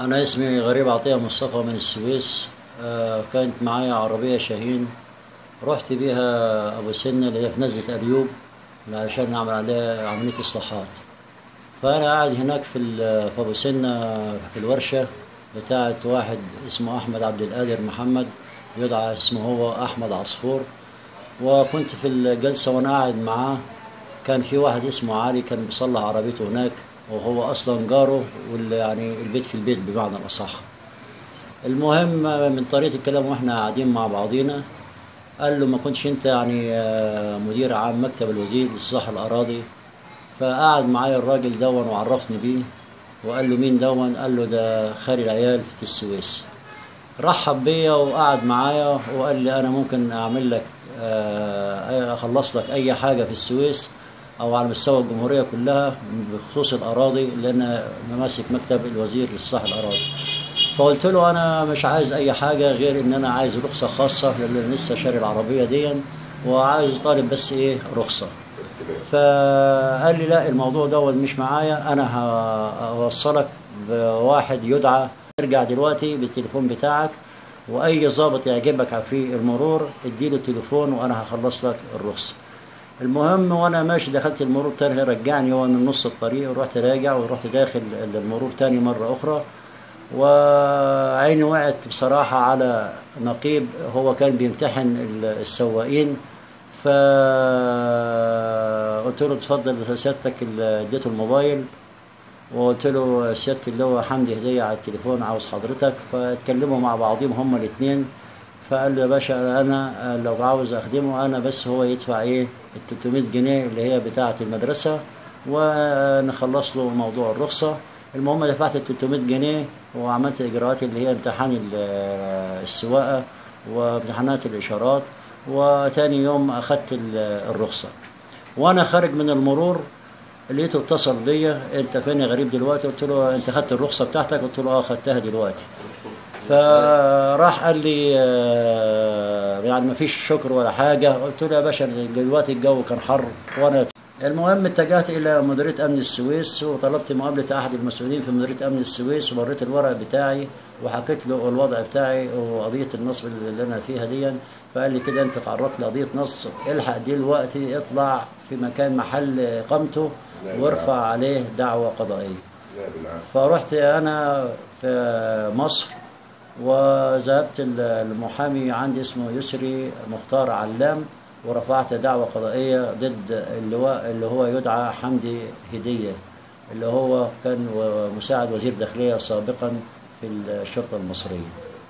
أنا اسمي غريب عطية مصطفى من السويس آه، كانت معايا عربية شاهين رحت بيها أبو سنة اللي هي في نزلة أريوب عشان نعمل عليها عملية إصلاحات فأنا قاعد هناك في ال- في أبو سنة في الورشة بتاعة واحد اسمه أحمد عبد القادر محمد يدعى اسمه هو أحمد عصفور وكنت في الجلسة وأنا قاعد معاه كان في واحد اسمه علي كان بيصلح عربيته هناك وهو أصلا جاره واللي يعني البيت في البيت بمعنى الأصح المهم من طريقة الكلام واحنا قاعدين مع بعضينا قال له ما كنتش انت يعني آه، مدير عام مكتب الوزير لإصلاح الأراضي فقعد معايا الراجل دون وعرفني بيه وقال له مين دون قال له ده خالي العيال في السويس رحب بيا وقعد معايا وقال لي انا ممكن اعمل لك آه، اخلص لك اي حاجه في السويس او على مستوى الجمهوريه كلها بخصوص الاراضي لان أنا ماسك مكتب الوزير لاصلاح الاراضي فقلت له انا مش عايز اي حاجه غير ان انا عايز رخصه خاصه لان أنا لسه شاري العربيه دي وعايز طالب بس ايه رخصه فقال لي لا الموضوع دوت مش معايا انا هوصلك بواحد يدعى ارجع دلوقتي بالتليفون بتاعك واي ضابط يعجبك في المرور اديله التليفون وانا هخلص لك الرخصه المهم وانا ماشي دخلت المرور تاني رجعني هو من نص الطريق ورحت راجع ورحت داخل المرور تاني مره اخرى وعيني وقعت بصراحه على نقيب هو كان بيمتحن السواقين فقلت له اتفضل سيادتك ال- اديته الموبايل وقلت له سيادة اللي هو حمدي هدية على التليفون عاوز حضرتك فاتكلموا مع بعضهم هما الاثنين فقال له يا باشا انا لو عاوز اخدمه انا بس هو يدفع ايه ال 300 جنيه اللي هي بتاعة المدرسة ونخلص له موضوع الرخصة المهم دفعت ال 300 جنيه وعملت اجراءات اللي هي امتحان ال- السواقة وامتحانات الاشارات وتاني يوم اخدت ال- الرخصة وانا خارج من المرور لقيته اتصل بيا انت فين يا غريب دلوقتي قلت له انت خدت الرخصه بتاعتك قلت له اه خدتها دلوقتي فراح قال لي آه، يعني ما فيش شكر ولا حاجه قلت له يا باشا دلوقتي الجو كان حر وانا المهم اتجهت الى مديريه امن السويس وطلبت مقابله احد المسؤولين في مديريه امن السويس ووريت الورق بتاعي وحكيت له الوضع بتاعي وقضيه النصب اللي انا فيها دي فقال لي كده انت تعرضت لقضيه نصب الحق دلوقتي اطلع في مكان محل اقامته وارفع عليه دعوه قضائيه فرحت انا في مصر وذهبت المحامي عندي اسمه يسري مختار علام ورفعت دعوة قضائية ضد اللواء اللي هو يدعى حمدي هدية اللي هو كان مساعد وزير داخلية سابقا في الشرطة المصرية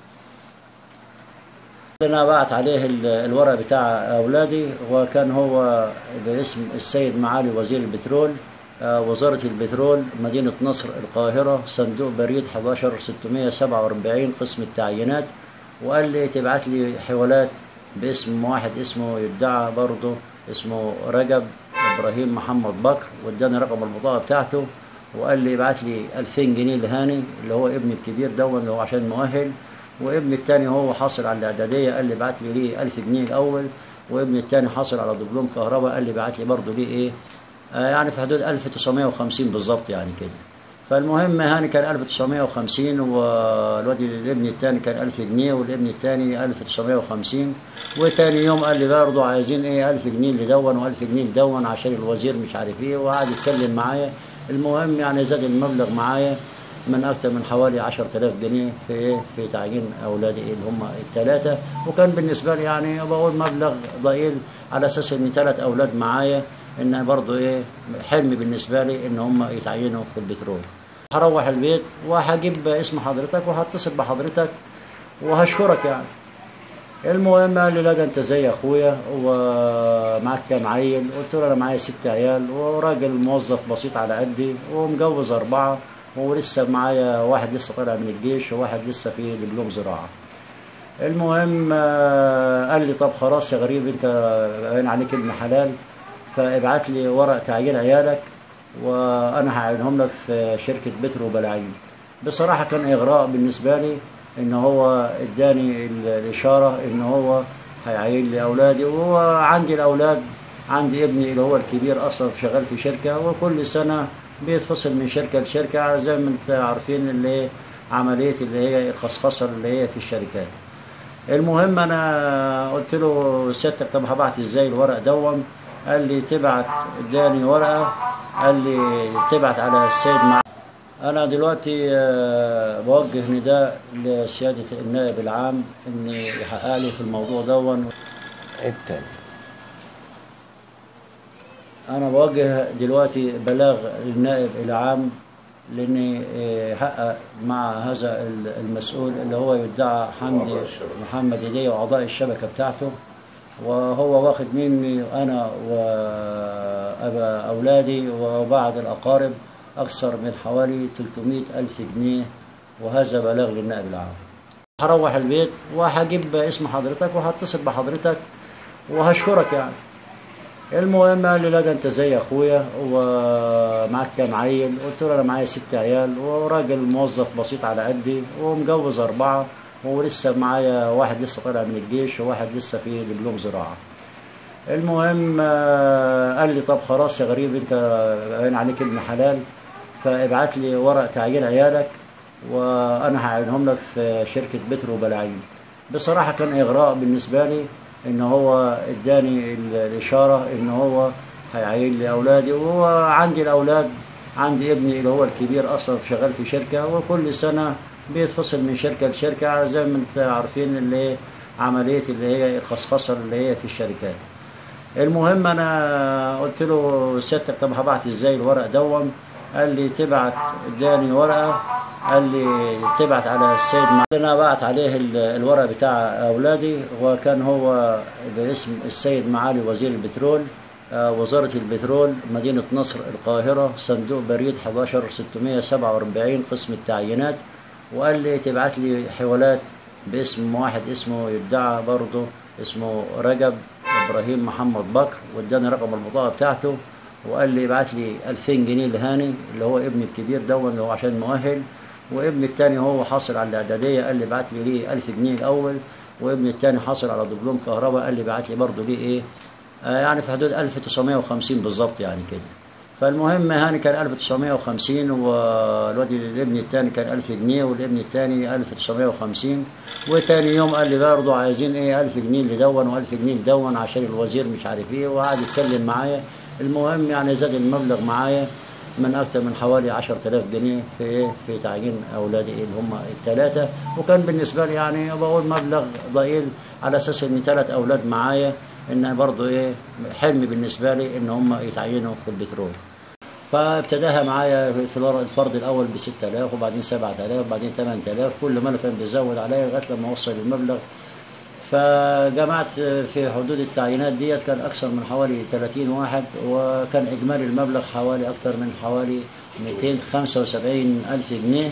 انا بعت عليه ال- الورق بتاع اولادي وكان هو باسم السيد معالي وزير البترول آه، وزارة البترول مدينة نصر القاهرة صندوق بريد 11647 قسم التعيينات وقال لي تبعت لي حوالات باسم واحد اسمه يدعى برضه اسمه رجب ابراهيم محمد بكر واداني رقم البطاقة بتاعته وقال لي ابعت لي 2000 جنيه لهاني اللي هو ابني الكبير دون اللي هو عشان مؤهل وابني التاني هو حاصل على الاعداديه قال لي بعت لي ليه 1000 جنيه الاول وابني التاني حاصل على دبلوم كهرباء قال لي بعت لي برضه ليه ايه آه يعني في حدود 1950 بالظبط يعني كده فالمهم هاني كان 1950 والواد الابن التاني كان 1000 جنيه والابن التاني 1950 وتاني يوم قال لي برضه عايزين ايه 1000 جنيه لدون و1000 جنيه لدون عشان الوزير مش عارف ايه وقعد يتكلم معايا المهم يعني زاد المبلغ معايا من أكثر من حوالي 10000 جنيه في إيه؟ في تعيين أولادي اللي هم الثلاثة وكان بالنسبة لي يعني بقول مبلغ ضئيل على أساس إن ثلاث أولاد معايا إن برضه إيه حلم بالنسبة لي إن هم يتعينوا في البترول. هروح البيت وهجيب اسم حضرتك وهتصل بحضرتك وهشكرك يعني. المهم قال لي لا ده انت زي اخويا ومعاك كام عيل قلت له انا معايا ست عيال وراجل موظف بسيط على قدي ومجوز اربعه ولسه معايا واحد لسه طالع من الجيش وواحد لسه في دبلوم زراعه المهم آه، قال لي طب خلاص يا غريب انت باين عليك ابن حلال فابعت لي ورق تعيين عيالك وانا هعينهم لك في شركه بترو بلاعين بصراحه كان اغراء بالنسبه لي ان هو اداني ال- الاشاره ان هو هيعين لي اولادي وهو عندي الاولاد عندي ابني اللي هو الكبير اصلا شغال في شركه وكل سنه بيتفصل من شركه لشركه زي ما انت عارفين اللي عمليه اللي هي الخصخصه اللي هي في الشركات المهم انا قلت له سيادتك طب هبعت ازاي الورق دون قال لي تبعت اداني ورقه قال لي تبعت على السيد مع انا دلوقتي آه، بوجه نداء لسياده النائب العام ان يحقق لي في الموضوع دون التاني انا بوجه دلوقتي بلاغ للنائب العام لاني آه، يحقق مع هذا ال- المسؤول اللي هو يدعى حمدي محمد هديه واعضاء الشبكه بتاعته وهو واخد مني انا وابا اولادي وبعض الاقارب اكثر من حوالي 300 الف جنيه وهذا بلاغ للنائب العام هروح البيت وهجيب اسم حضرتك وهتصل بحضرتك وهشكرك يعني المهم قال لي لا ده انت زي اخويا ومعاك كام عيل قلت له انا معايا ست عيال وراجل موظف بسيط على قدي ومجوز اربعه ولسه معايا واحد لسه طالع من الجيش وواحد لسه في دبلوم زراعه المهم آه، قال لي طب خلاص يا غريب انت باين عليك ابن حلال فابعت لي ورق تعيين عيالك وانا هعينهم لك في شركه بترو بلاعين بصراحه كان اغراء بالنسبه لي ان هو اداني ال- الاشاره ان هو هيعين لي اولادي وعندي الاولاد عندي ابني اللي هو الكبير اصلا شغال في شركه وكل سنه بيتفصل من شركه لشركه زي ما انت عارفين اللي هي عمليه اللي هي الخصخصه اللي هي في الشركات المهم انا قلت له سيادتك طب هبعت ازاي الورق دون قال لي تبعت اداني ورقه قال لي تبعت على السيد مع... انا بعت عليه ال- الورق بتاع اولادي وكان هو باسم السيد معالي وزير البترول آه، وزارة البترول مدينة نصر القاهرة صندوق بريد 11647 قسم التعيينات وقال لي تبعت لي حوالات باسم واحد اسمه يدعى برضه اسمه رجب ابراهيم محمد بكر واداني رقم البطاقه بتاعته وقال لي ابعت لي 2000 جنيه لهاني اللي هو ابني الكبير دون اللي هو عشان مؤهل وابني التاني هو حاصل على الاعداديه قال لي ابعت لي ليه 1000 جنيه الاول وابني التاني حاصل على دبلوم كهرباء قال لي ابعت لي برضه ليه ايه آه يعني في حدود 1950 بالظبط يعني كده فالمهم هاني كان 1950 والواد الابن الثاني كان 1000 جنيه والابن الثاني 1950 وتاني يوم قال لي برضه عايزين ايه 1000 جنيه لدون و1000 جنيه لدون عشان الوزير مش عارف ايه وقعد يتكلم معايا المهم يعني زاد المبلغ معايا من اكثر من حوالي 10000 جنيه في ايه في تعيين اولادي اللي هم الثلاثه وكان بالنسبه لي يعني بقول مبلغ ضئيل على اساس ان ثلاث اولاد معايا ان برضه ايه حلم بالنسبه لي ان هم يتعينوا في البترول فابتداها معايا في الور- الفرد الاول ب 6000 وبعدين 7000 وبعدين 8000 كل ما كان بيزود عليا لغايه لما وصل المبلغ فجمعت في حدود التعيينات ديت كان اكثر من حوالي 30 واحد وكان اجمالي المبلغ حوالي اكثر من حوالي 275 الف جنيه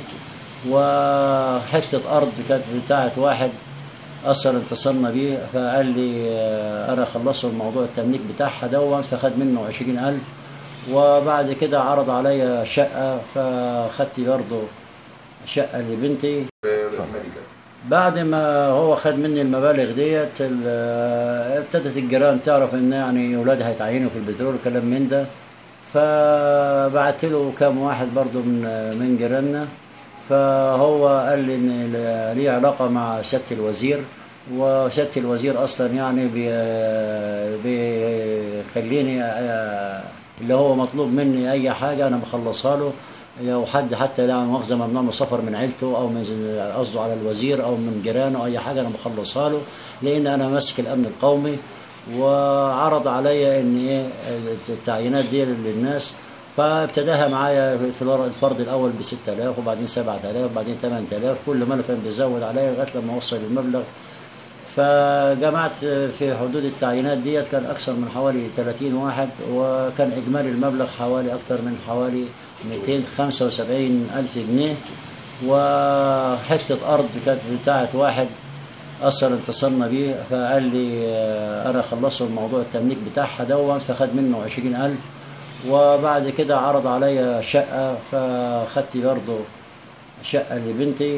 وحته ارض كانت بتاعت واحد اصلا اتصلنا بيه فقال لي آه، انا خلصت الموضوع التمليك بتاعها دون فخد منه عشرين الف وبعد كده عرض عليا شقة فخدت برضه شقة لبنتي بعد ما هو خد مني المبالغ ديت ال- ابتدت الجيران تعرف ان يعني اولادي هيتعينوا في البترول وكلام من ده فبعت له كام واحد برضه من من جيراننا فهو قال لي ان ليه علاقه مع سياده الوزير وسياده الوزير اصلا يعني بي- بيخليني آه، اللي هو مطلوب مني اي حاجه انا بخلصها له لو حد حتى لا مؤاخذه ممنوع من السفر من عيلته او من قصده على الوزير او من جيرانه او اي حاجه انا بخلصها له لان انا ماسك الامن القومي وعرض عليا ان ايه التعيينات دي للناس فابتداها معايا في الور- الفرد الاول ب 6000 وبعدين 7000 وبعدين 8000 كل ما كان بيزود عليا لغايه لما وصل المبلغ فجمعت في حدود التعيينات ديت كان اكثر من حوالي 30 واحد وكان اجمالي المبلغ حوالي اكثر من حوالي 275 الف جنيه وحته ارض كانت بتاعت واحد اصلا اتصلنا بيه فقال لي آه، انا خلصت الموضوع التمليك بتاعها دون فخد منه عشرين الف وبعد كده عرض عليا شقة فخدت برضه شقة لبنتي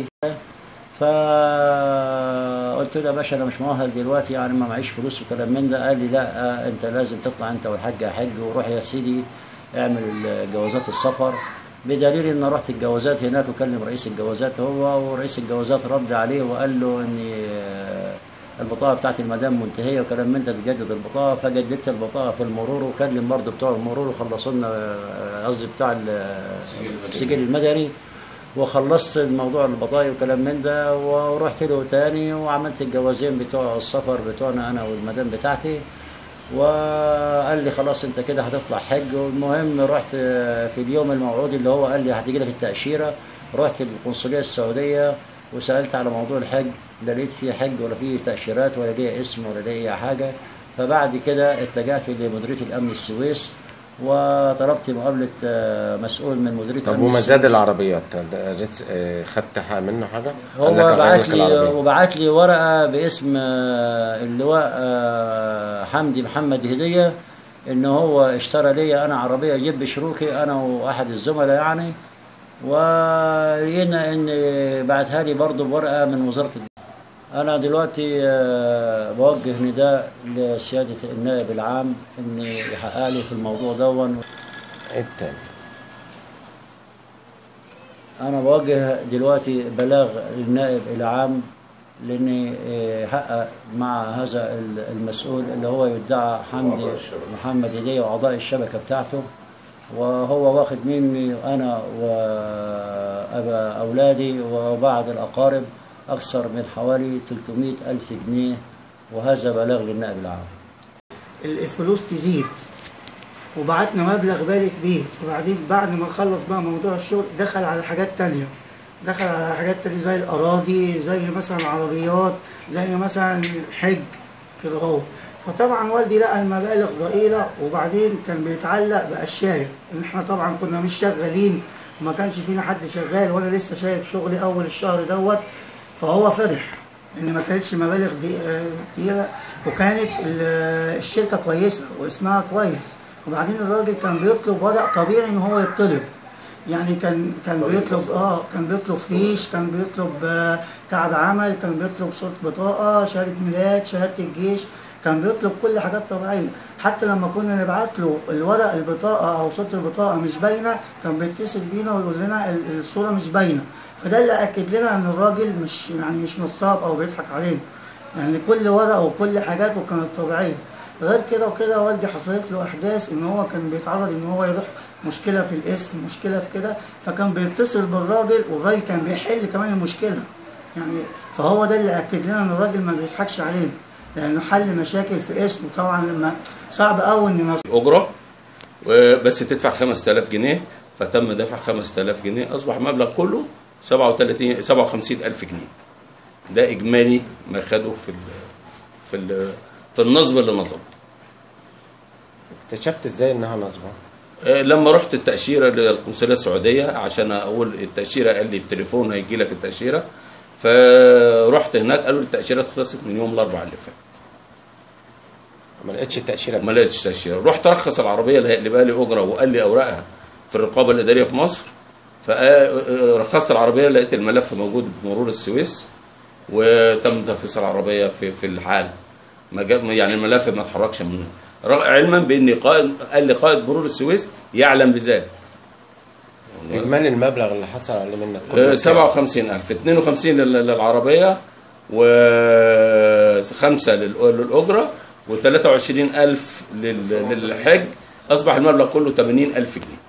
فقلت له يا باشا انا مش مؤهل دلوقتي يعني ما معيش فلوس وكلام من ده قال لي لا آه، انت لازم تطلع انت والحاج حج وروح يا سيدي اعمل جوازات السفر بدليل ان رحت الجوازات هناك وكلم رئيس الجوازات هو ورئيس الجوازات رد عليه وقال له ان آه، البطاقه بتاعت المدام منتهيه وكلام من انت تجدد البطاقه فجددت البطاقه في المرور وكلم برضه بتوع المرور وخلصوا لنا آه، قصدي بتاع ال- السجل المدني وخلصت الموضوع البطايق وكلام من ده ورحت له تاني وعملت الجوازين بتوع السفر بتوعنا انا والمدام بتاعتي وقال لي خلاص انت كده هتطلع حج والمهم رحت في اليوم الموعود اللي هو قال لي هتجي لك التأشيرة رحت القنصلية السعودية وسألت على موضوع الحج لا لقيت فيه حج ولا فيه تأشيرات ولا ليه اسم ولا ليه أي حاجة فبعد كده اتجهت لمديرية الأمن السويس وطلبت مقابلة آه، مسؤول من مديرية طب أمن ومزاد السويس. العربيات ده رس- آه، خدت حق منه حاجه؟ هو قال لك أغير بعت لك لي العربية. وبعت لي ورقه باسم آه، اللواء آه، حمدي محمد هديه ان هو اشترى لي انا عربيه جيب شروكي انا واحد الزملاء يعني ولقينا ان بعتها لي برضه بورقه من وزاره الد- انا دلوقتي آه، بوجه نداء لسياده النائب العام ان يحقق لي في الموضوع دون عيد تاني أنا بوجه دلوقتي بلاغ للنائب العام لأني آه، حقق مع هذا ال- المسؤول اللي هو يدعى حمدي محمد هدية وأعضاء الشبكة بتاعته وهو واخد مني أنا وأولادي وبعض الأقارب أكثر من حوالي 300 ألف جنيه وهذا بلاغ للنائب العام الفلوس تزيد وبعتنا مبلغ بالغ كبير وبعدين بعد ما خلص بقى موضوع الشغل دخل على حاجات تانية دخل على حاجات تانية زي الأراضي زي مثلا عربيات زي مثلا حج كده هو فطبعا والدي لقى المبالغ ضئيلة وبعدين كان بيتعلق بأشياء إن احنا طبعا كنا مش شغالين وما كانش فينا حد شغال وانا لسه شايف شغلي اول الشهر دوت فهو فرح ان ما كانتش مبالغ دي آه، كتيره وكانت ال- الشركه كويسه واسمها كويس وبعدين الراجل كان بيطلب ورق طبيعي ان هو يطلب يعني كان كان بيطلب اه كان بيطلب فيش كان بيطلب آه، كعب عمل كان بيطلب صوره بطاقه شهاده ميلاد شهاده الجيش كان بيطلب كل حاجات طبيعيه حتى لما كنا نبعت له الورق البطاقه او صوره البطاقه مش باينه كان بيتصل بينا ويقول لنا ال- الصوره مش باينه فده اللي اكد لنا ان الراجل مش يعني مش نصاب او بيضحك علينا يعني كل ورقه وكل حاجاته كانت طبيعيه غير كده وكده والدي حصلت له احداث ان هو كان بيتعرض ان هو يروح مشكله في الاسم مشكله في كده فكان بيتصل بالراجل والراجل كان بيحل كمان المشكله يعني فهو ده اللي اكد لنا ان الراجل ما بيضحكش علينا لانه حل مشاكل في اسمه طبعا لما صعب قوي ان نص الأجرة وبس تدفع 5000 جنيه فتم دفع 5000 جنيه أصبح المبلغ كله 37 57000 جنيه ده إجمالي ما خده في ال في ال في النصب اللي نصب اكتشفت ازاي انها نصبه؟ آه، لما رحت التأشيرة للقنصلية السعودية عشان أقول التأشيرة قال لي التليفون هيجي لك التأشيرة فرحت هناك قالوا لي التأشيرة خلصت من يوم الأربعاء اللي فات ما لقيتش التاشيره ما لقيتش تأشيرة رحت أرخص العربية اللي اللي بقى لي أجرة وقال لي أوراقها في الرقابة الإدارية في مصر فرخصت العربية لقيت الملف موجود بمرور السويس وتم ترخيص العربية في في الحال ما جاب يعني الملف ما اتحركش منه رغ- علما بان قائد قال لي قائد مرور السويس يعلم بذلك اجمالي المبلغ اللي حصل عليه منك آه، كله 57000 52 لل- للعربية وخمسة للأجرة و23000 للحج أصبح المبلغ كله 80000 جنيه